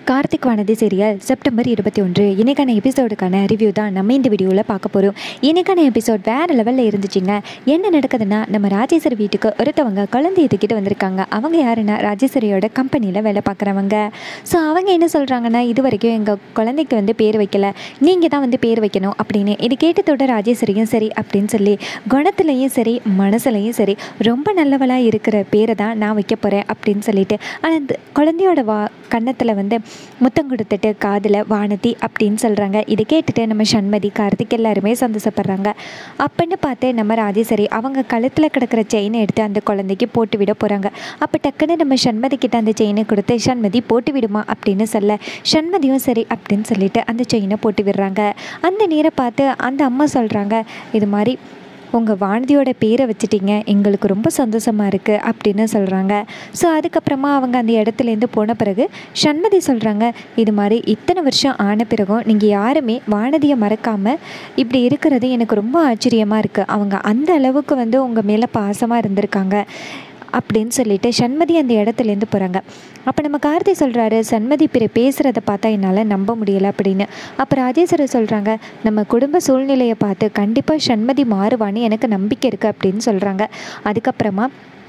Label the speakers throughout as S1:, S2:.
S1: Karthik Vanathi serial September இருபத்தி ஒன்று இன்னைக்கான எபிசோடுக்கான ரிவ்யூ தான் நம்ம இந்த வீடியோவில் பார்க்க போகிறோம் இன்னைக்கான எபிசோட் வேறு லெவலில் இருந்துச்சுங்க என்ன நடக்குதுன்னா நம்ம ராஜேஸ்வரி வீட்டுக்கு ஒருத்தவங்க குழந்தை தூக்கிட்டு வந்திருக்காங்க அவங்க யாருன்னா ராஜேஸ்வரியோட கம்பெனியில் வேலை பார்க்குறவங்க ஸோ அவங்க என்ன சொல்கிறாங்கன்னா இது வரைக்கும் எங்கள் குழந்தைக்கு வந்து பேர் வைக்கல நீங்கள் தான் வந்து பேர் வைக்கணும் அப்படின்னு இது கேட்டதோட ராஜேஸ்வரியும் சரி அப்படின்னு சொல்லி குணத்துலேயும் சரி மனசுலையும் சரி ரொம்ப நல்லவளாக இருக்கிற பேரை தான் நான் வைக்க போகிறேன் அப்படின்னு சொல்லிட்டு ஆனால் அந்த குழந்தையோட வா கன்னத்தில் வந்து முத்தம் கொடுத்துட்டு காதில் வானதி அப்படின்னு சொல்கிறாங்க இதை கேட்டுட்டு நம்ம சண்மதி கார்த்திக் எல்லாருமே சந்தோஷப்படுறாங்க அப்பன்னு பார்த்து நம்ம ராஜேஸ்வரி அவங்க கழுத்தில் கிடக்கிற செயினை எடுத்து அந்த குழந்தைக்கு போட்டு விட போகிறாங்க அப்போ டக்குன்னு நம்ம சண்மதி கிட்ட அந்த செயினை கொடுத்து சண்மதி போட்டு விடுமா அப்படின்னு சொல்ல சண்மதியும் சரி அப்படின்னு சொல்லிட்டு அந்த செயினை போட்டு விடுறாங்க அந்த நேரம் பார்த்து அந்த அம்மா சொல்கிறாங்க இது மாதிரி உங்கள் வானதியோட பேரை வச்சுட்டீங்க எங்களுக்கு ரொம்ப சந்தோஷமாக இருக்குது அப்படின்னு சொல்கிறாங்க ஸோ அதுக்கப்புறமா அவங்க அந்த இடத்துலேருந்து போன பிறகு சண்மதி சொல்கிறாங்க இது மாதிரி இத்தனை வருஷம் ஆன பிறகும் நீங்கள் யாருமே வானதியை மறக்காமல் இப்படி இருக்கிறது எனக்கு ரொம்ப ஆச்சரியமாக இருக்குது அவங்க அந்த அளவுக்கு வந்து உங்கள் மேலே பாசமாக இருந்திருக்காங்க அப்படின்னு சொல்லிட்டு சண்மதி அந்த இடத்துலேருந்து போகிறாங்க அப்போ நம்ம கார்த்தி சொல்கிறாரு சண்மதி பிற பேசுகிறத பார்த்தா என்னால் நம்ப முடியலை அப்படின்னு அப்போ ராஜேஸ்வரி சொல்கிறாங்க நம்ம குடும்ப சூழ்நிலையை பார்த்து கண்டிப்பாக சண்மதி மாறுவான்னு எனக்கு நம்பிக்கை இருக்குது அப்படின்னு சொல்கிறாங்க அதுக்கப்புறமா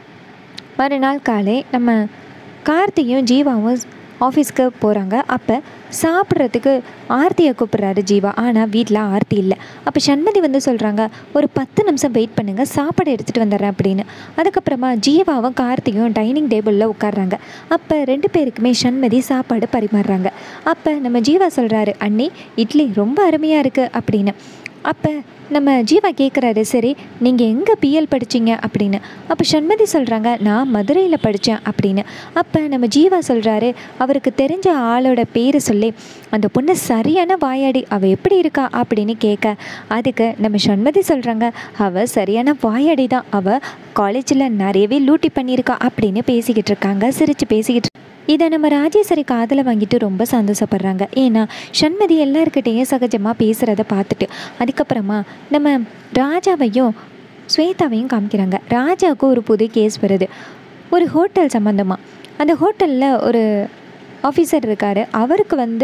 S1: மறுநாள் காலை நம்ம கார்த்தியும் ஜீவாவும் ஆஃபீஸ்க்கு போகிறாங்க அப்போ சாப்பிட்றதுக்கு ஆர்த்தியை கூப்பிட்றாரு ஜீவா ஆனால் வீட்டில் ஆர்த்தி இல்லை அப்போ சண்மதி வந்து சொல்கிறாங்க ஒரு பத்து நிமிஷம் வெயிட் பண்ணுங்கள் சாப்பாடு எடுத்துகிட்டு வந்துடுறேன் அப்படின்னு அதுக்கப்புறமா ஜீவாவும் கார்த்தியும் டைனிங் டேபிளில் உட்காடுறாங்க அப்போ ரெண்டு பேருக்குமே சண்மதி சாப்பாடு பரிமாறுறாங்க அப்போ நம்ம ஜீவா சொல்கிறாரு அண்ணி இட்லி ரொம்ப அருமையாக இருக்குது அப்படின்னு அப்போ நம்ம ஜீவா கேட்குறாரு சரி நீங்கள் எங்கே பிஎல் படிச்சீங்க அப்படின்னு அப்போ சண்மதி சொல்கிறாங்க நான் மதுரையில் படித்தேன் அப்படின்னு அப்போ நம்ம ஜீவா சொல்கிறாரு அவருக்கு தெரிஞ்ச ஆளோட பேரை சொல்லி அந்த பொண்ணு சரியான வாயாடி அவள் எப்படி இருக்கா அப்படின்னு கேட்க அதுக்கு நம்ம சண்மதி சொல்கிறாங்க அவள் சரியான வாயாடி தான் அவள் காலேஜில் நிறையவே லூட்டி பண்ணியிருக்கா அப்படின்னு பேசிக்கிட்டு இருக்காங்க சிரித்து பேசிக்கிட்டு இதை நம்ம ராஜேஸ்வரி காதில் வாங்கிட்டு ரொம்ப சந்தோஷப்படுறாங்க ஏன்னா சண்மதி எல்லாருக்கிட்டேயும் சகஜமாக பேசுகிறத பார்த்துட்டு அதுக்கப்புறமா நம்ம ராஜாவையும் ஸ்வேதாவையும் காமிக்கிறாங்க ராஜாவுக்கு ஒரு புது கேஸ் வருது ஒரு ஹோட்டல் சம்மந்தமாக அந்த ஹோட்டலில் ஒரு ஆஃபீஸர் இருக்கார் அவருக்கு வந்து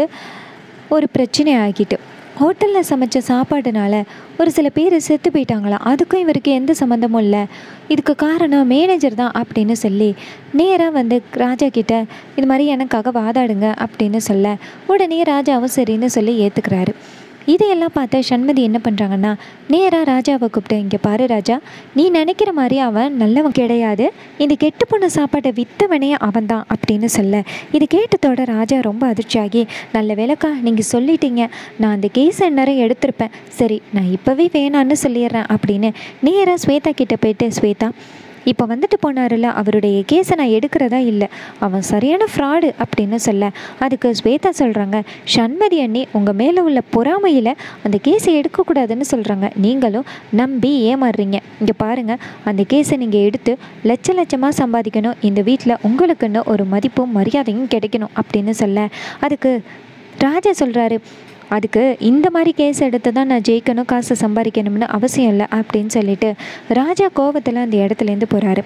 S1: ஒரு பிரச்சனை ஆகிட்டு ஹோட்டலில் சமைச்ச சாப்பாடுனால ஒரு சில பேர் செத்து போயிட்டாங்களாம் அதுக்கும் இவருக்கு எந்த சம்மந்தமும் இல்லை இதுக்கு காரணம் மேனேஜர் தான் அப்படின்னு சொல்லி நேராக வந்து ராஜா கிட்ட இது மாதிரி எனக்காக வாதாடுங்க அப்படின்னு சொல்ல உடனே ராஜாவும் சரின்னு சொல்லி ஏற்றுக்கிறாரு இதையெல்லாம் பார்த்த சண்மதி என்ன பண்ணுறாங்கன்னா நேராக ராஜாவை கூப்பிட்டு இங்கே பாரு ராஜா நீ நினைக்கிற மாதிரி அவன் நல்லவன் கிடையாது இந்த கெட்டு போன சாப்பாட்டை விற்றவனே அவன் தான் அப்படின்னு சொல்ல இது கேட்டதோட ராஜா ரொம்ப அதிர்ச்சியாகி நல்ல வேலைக்கா நீங்கள் சொல்லிட்டீங்க நான் அந்த கேஸை நேரம் எடுத்திருப்பேன் சரி நான் இப்போவே வேணான்னு சொல்லிடுறேன் அப்படின்னு நேராக ஸ்வேதா கிட்ட போயிட்டு ஸ்வேதா இப்போ வந்துட்டு போனார்ல அவருடைய கேஸை நான் எடுக்கிறதா இல்லை அவன் சரியான ஃப்ராடு அப்படின்னு சொல்ல அதுக்கு ஸ்வேதா சொல்கிறாங்க சண்மதி அண்ணி உங்கள் மேலே உள்ள பொறாமையில் அந்த கேஸை எடுக்கக்கூடாதுன்னு சொல்கிறாங்க நீங்களும் நம்பி ஏமாறுறீங்க இங்கே பாருங்கள் அந்த கேஸை நீங்கள் எடுத்து லட்ச லட்சமாக சம்பாதிக்கணும் இந்த வீட்டில் உங்களுக்குன்னு ஒரு மதிப்பும் மரியாதையும் கிடைக்கணும் அப்படின்னு சொல்ல அதுக்கு ராஜா சொல்கிறாரு அதுக்கு இந்த மாதிரி கேஸ் எடுத்து தான் நான் ஜெயிக்கணும் காசை சம்பாதிக்கணும்னு அவசியம் இல்லை அப்படின்னு சொல்லிட்டு ராஜா கோவத்தில் அந்த இடத்துலேருந்து போகிறாரு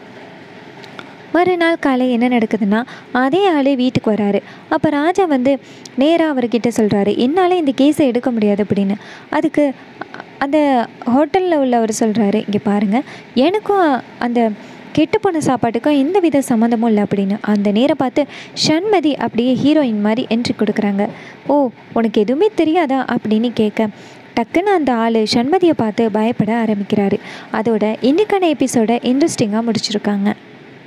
S1: மறுநாள் காலை என்ன நடக்குதுன்னா அதே ஆளே வீட்டுக்கு வராரு அப்போ ராஜா வந்து நேராக அவர்கிட்ட சொல்கிறாரு என்னால் இந்த கேஸை எடுக்க முடியாது அப்படின்னு அதுக்கு அந்த ஹோட்டலில் உள்ளவர் சொல்கிறாரு இங்கே பாருங்கள் எனக்கும் அந்த கெட்டுப்போன சாப்பாட்டுக்கும் எந்த வித சம்மந்தமும் இல்லை அப்படின்னு அந்த நேரம் பார்த்து ஷண்மதி அப்படியே ஹீரோயின் மாதிரி என்ட்ரி கொடுக்குறாங்க ஓ உனக்கு எதுவுமே தெரியாதா அப்படின்னு கேட்க டக்குன்னு அந்த ஆள் ஷண்மதியை பார்த்து பயப்பட ஆரம்பிக்கிறாரு அதோட இன்றைக்கான எபிசோட இன்ட்ரெஸ்டிங்காக முடிச்சிருக்காங்க